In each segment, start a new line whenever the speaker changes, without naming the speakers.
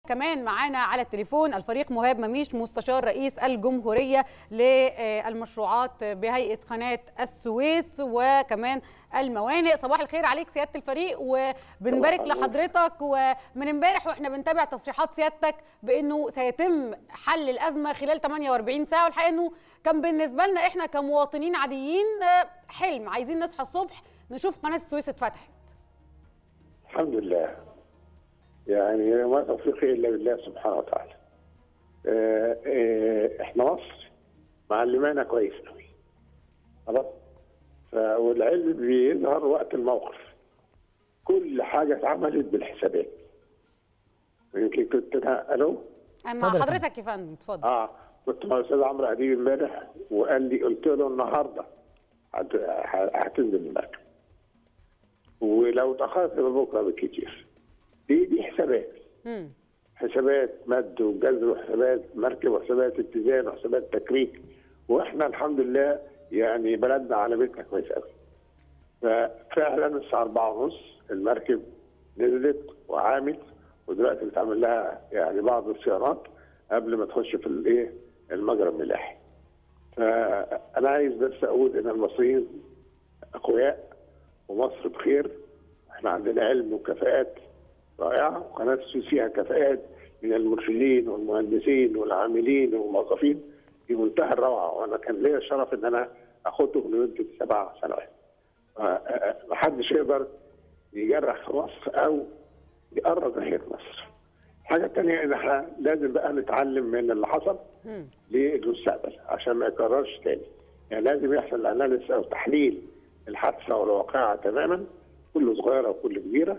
كمان معانا على التليفون الفريق مهاب مميش مستشار رئيس الجمهورية للمشروعات بهيئة قناة السويس وكمان الموانئ صباح الخير عليك سيادة الفريق وبنبارك لحضرتك ومن امبارح واحنا بنتابع تصريحات سيادتك بانه سيتم حل الازمة خلال 48 ساعة والحقيقة انه كان بالنسبة لنا احنا كمواطنين عاديين حلم عايزين نصحى الصبح نشوف قناة السويس اتفتحت
الحمد لله يعني ما توفيقي الا بالله سبحانه وتعالى. آه، آه، احنا مصر معلمانا كويس قوي. خلاص؟ ف- والعلم بيظهر وقت الموقف. كل حاجه اتعملت بالحسابات. يمكن كنت انا الو؟
مع
اتفضل يا
حضرتك يا فندم اتفضل
اه كنت مع الاستاذ عمرو اديب امبارح وقال لي قلت له النهارده هت- ه- هتنزل المركب. ولو اتاخرت بكره بالكتير. دي دي حسابات.
مم.
حسابات مد وجزر وحسابات مركب وحسابات اتزان وحسابات تكريك واحنا الحمد لله يعني بلدنا على بيتنا كويس قوي. ففعلا الساعه 4 ونص المركب نزلت وعامت ودلوقتي بتعمل لها يعني بعض الصيانات قبل ما تخش في الايه المجرى الملاحي. فانا عايز بس اقول ان المصريين اقوياء ومصر بخير احنا عندنا علم وكفاءات رائعه وقناه السويس فيها كفاءات من المرشدين والمهندسين والعاملين والموظفين في منتهى الروعه وانا كان ليا الشرف ان انا اخدهم لمده سبع سنوات. ما حدش يقدر يجرح في مصر او يقرب ناحيه مصر. الحاجه الثانيه ان احنا لازم بقى نتعلم من اللي حصل
مم.
للمستقبل عشان ما يكررش تاني. يعني لازم يحصل اناليس او تحليل الحادثه والواقعه تماما كل صغيره وكل كبيره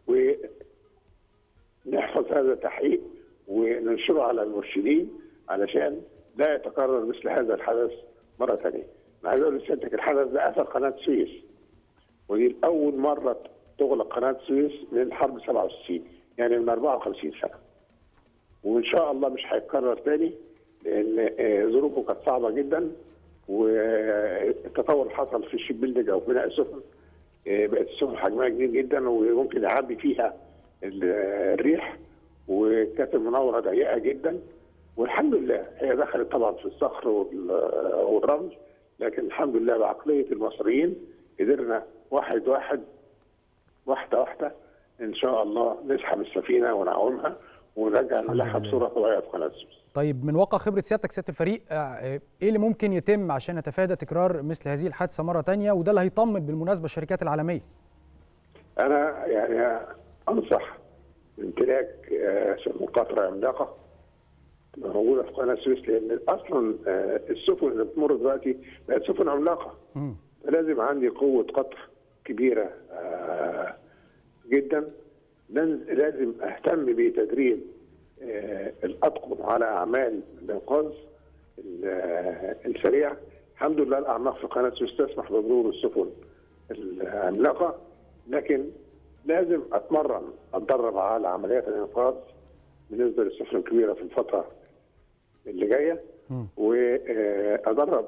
ونحفظ هذا التحقيق وننشره على المرشدين علشان لا يتكرر مثل هذا الحدث مره ثانيه. انا عايز اقول لسيادتك الحدث ده قفل قناه سويس ودي اول مره تغلق قناه سويس من حرب 67 يعني من 54 سنه. وان شاء الله مش هيتكرر تاني لان آه، ظروفه كانت صعبه جدا والتطور اللي حصل في الشيب بيلدنج او بناء السفن آه، بقت السفن حجمها كبير جدا وممكن يعبي فيها ال- الريح وكانت المناوره ضيقه جدا والحمد لله هي دخلت طبعا في الصخر وال- والرمل لكن الحمد لله بعقليه المصريين قدرنا واحد واحد واحده واحده ان شاء الله نسحب السفينه ونعومها ونرجع الملاحه
لله.
بصوره طبيعيه في قناه السويس.
طيب من واقع خبره سيادتك سياده الفريق آه، ايه اللي ممكن يتم عشان نتفادى تكرار مثل هذه الحادثه مره تانية وده اللي هيطمن بالمناسبه الشركات العالميه
انا يعني انصح بامتلاك آه، سفن قطره عملاقه موجوده في قناه السويس لان اصلا آه، السفن اللي بتمر دلوقتي بقت سفن عملاقه
مم.
فلازم عندي قوه قطر كبيره آه، جدا لازم لازم اهتم بتدريب آه، الاطقم على اعمال الانقاذ ال- آه، السريع الحمد لله الاعماق في قناه السويس تسمح بمرور السفن العملاقه لكن لازم اتمرن اتدرب على عمليات الانقاذ بالنسبه للسفن الكبيره في الفتره اللي جايه
مم.
وادرب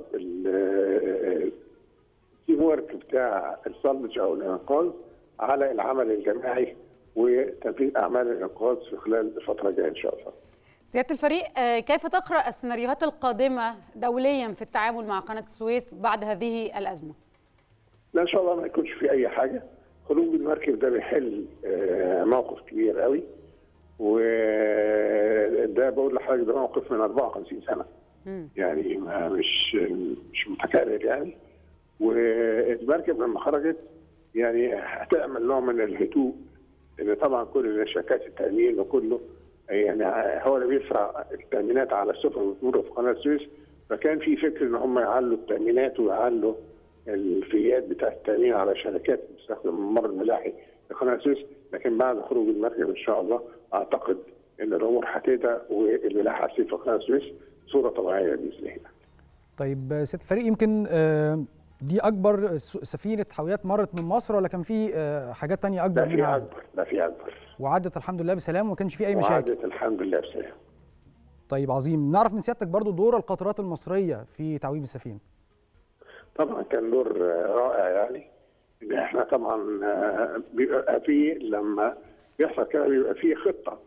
التيم ورك بتاع الصلج او الانقاذ على العمل الجماعي وتنفيذ اعمال الانقاذ في خلال الفتره الجايه ان شاء الله.
سيادة الفريق آه، كيف تقرأ السيناريوهات القادمة دوليا في التعامل مع قناة السويس بعد هذه الأزمة؟
لا ان شاء الله ما يكونش في اي حاجه خروج المركب ده بيحل آه، موقف كبير قوي وده بقول لحضرتك ده موقف من 54 سنه
مم.
يعني ما مش مش متكرر يعني والمركب لما خرجت يعني هتعمل نوع من الهدوء لان طبعا كل شركات التامين وكله يعني هو اللي بيدفع التامينات على السفن اللي بتمر في قناه السويس فكان في فكر ان هم يعلوا التامينات ويعلوا الفيات بتاعت التامين على شركات بتستخدم الممر الملاحي في قناه السويس لكن بعد خروج المركب ان شاء الله اعتقد ان الامور هتهدى والملاحه هتسير في قناه السويس بصوره طبيعيه باذن الله.
طيب آه، سياده الفريق يمكن آه، دي اكبر س- سفينه حاويات مرت من مصر ولا كان في آه، حاجات تانية اكبر
لا في
منها
اكبر لا في اكبر
وعدت الحمد لله بسلام وما كانش في اي مشاكل
وعادت الحمد لله بسلام
طيب عظيم نعرف من سيادتك برضو دور القطارات المصريه في تعويم السفينه
طبعا كان دور آه، رائع يعني ان احنا طبعا آه، بيبقى في لما بيحصل كده بيبقى في خطه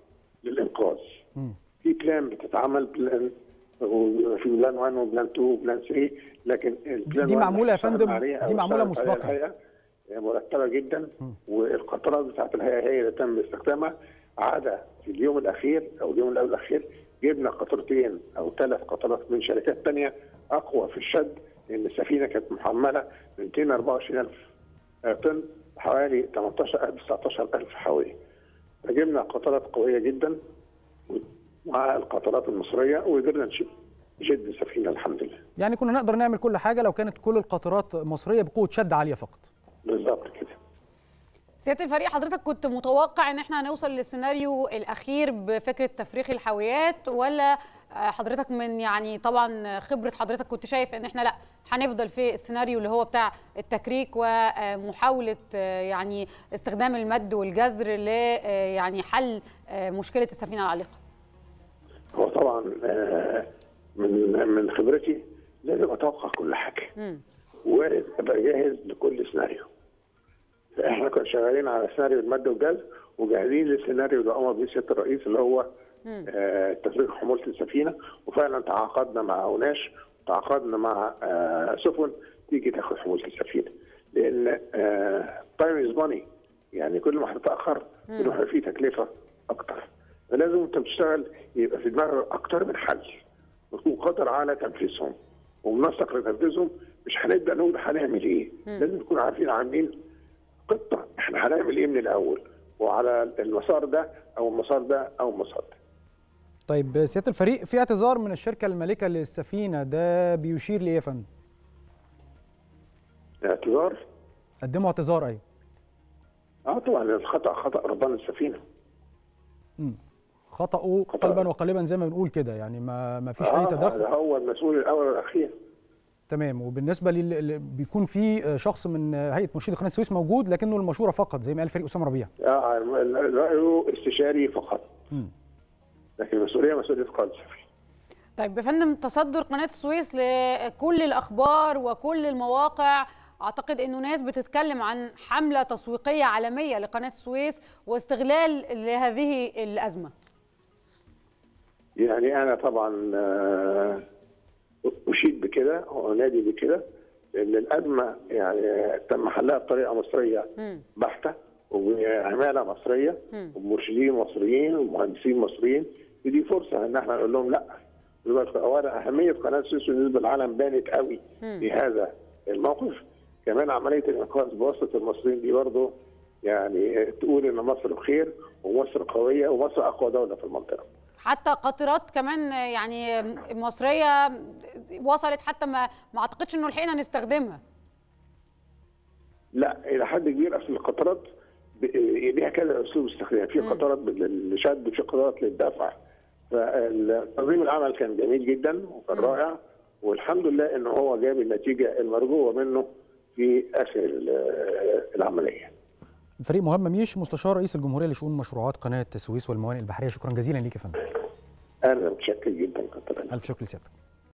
للانقاذ
مم.
في بلان بتتعمل بلان وفي بلان 1 وبلان 2 وبلان 3 لكن البلان
دي
1
معمولة يا
اشتغلنا
فندم،
عليها أو
دي معمولة
اشتغلت عليها
مسبقاً.
الهيئة هي مرتبه جدا والقطارات بتاعت الهيئه هي اللي تم استخدامها عدا في اليوم الاخير او اليوم اللي قبل الاخير جبنا قطرتين او ثلاث قطارات من شركات ثانيه اقوى في الشد لان السفينه كانت محمله 224000 طن حوالي 18000 19000 حوالي فجبنا قطارات قويه جدا مع القطارات المصريه وقدرنا نشد نشد السفينه الحمد لله
يعني كنا نقدر نعمل كل حاجه لو كانت كل القطارات مصريه بقوه شد عاليه فقط
بالظبط كده
سياده الفريق حضرتك كنت متوقع ان احنا هنوصل للسيناريو الاخير بفكره تفريغ الحاويات ولا آه، حضرتك من يعني طبعا خبره حضرتك كنت شايف ان احنا لا هنفضل في السيناريو اللي هو بتاع التكريك ومحاوله آه، يعني استخدام المد والجزر ل آه، يعني حل آه، مشكله السفينه العالقه
هو طبعا آه، من من خبرتي لازم اتوقع كل حاجه
مم.
وابقى جاهز لكل سيناريو فاحنا كنا شغالين على سيناريو المد والجاز وجاهزين للسيناريو اللي امر بيه سياده الرئيس اللي هو آه، تفريغ حموله السفينه وفعلا تعاقدنا مع اوناش تعاقدنا مع آه، سفن تيجي تاخد حموله السفينه لان تايم از ماني يعني كل ما هتتاخر كل ما هيبقى فيه تكلفه اكتر فلازم انت بتشتغل يبقى في دماغك اكتر من حل وتكون قادر على تنفيذهم ومنسق لتنفيذهم مش هنبدا نقول هنعمل ايه لازم نكون عارفين عاملين خطه احنا هنعمل ايه من الاول وعلى المسار ده او المسار ده او المسار ده
طيب سياده الفريق في اعتذار من الشركه المالكه للسفينه ده بيشير لايه يا فندم
اعتذار
قدموا اعتذار ايوه
اه طبعا الخطا خطا ربان السفينه
مم. خطأوا
خطأ.
قلبا وقالبا زي ما بنقول كده يعني ما ما فيش اي
اه
تدخل
ده هو المسؤول الاول والاخير
تمام وبالنسبه لل... بيكون في شخص من هيئه مرشدي قناه السويس موجود لكنه المشوره فقط زي ما قال فريق اسامه ربيع
اه الراي استشاري فقط
مم.
لكن المسؤوليه مسؤوليه قائد السفينه
طيب يا فندم تصدر قناه السويس لكل الاخبار وكل المواقع اعتقد انه ناس بتتكلم عن حمله تسويقيه عالميه لقناه السويس واستغلال لهذه الازمه
يعني انا طبعا آه، اشيد بكده وانادي بكده لان الازمه يعني تم حلها بطريقه مصريه
مم.
بحته وبعماله مصريه
مم.
ومرشدين مصريين ومهندسين مصريين ودي فرصه ان احنا نقول لهم لا دلوقتي اولا اهميه قناه السويس بالنسبه للعالم بانت قوي
مم.
في هذا الموقف كمان عمليه الانقاذ بواسطه المصريين دي برضه يعني تقول ان مصر بخير ومصر قويه ومصر اقوى دوله في المنطقه
حتى قطرات كمان يعني مصريه وصلت حتى ما ما اعتقدش انه لحقنا نستخدمها
لا الى حد كبير اصل القطارات ب- ليها كذا اسلوب استخدام في قطارات للشد في قطارات للدفع فتنظيم العمل كان جميل جدا وكان رائع والحمد لله ان هو جاب النتيجه المرجوه منه في اخر ال- العمليه
فريق مهاب مميش مستشار رئيس الجمهوريه لشؤون مشروعات قناه السويس والموانئ البحريه شكرا جزيلا ليك يا فندم
انا متشكر جدا كتر
الف شكر لسيادتك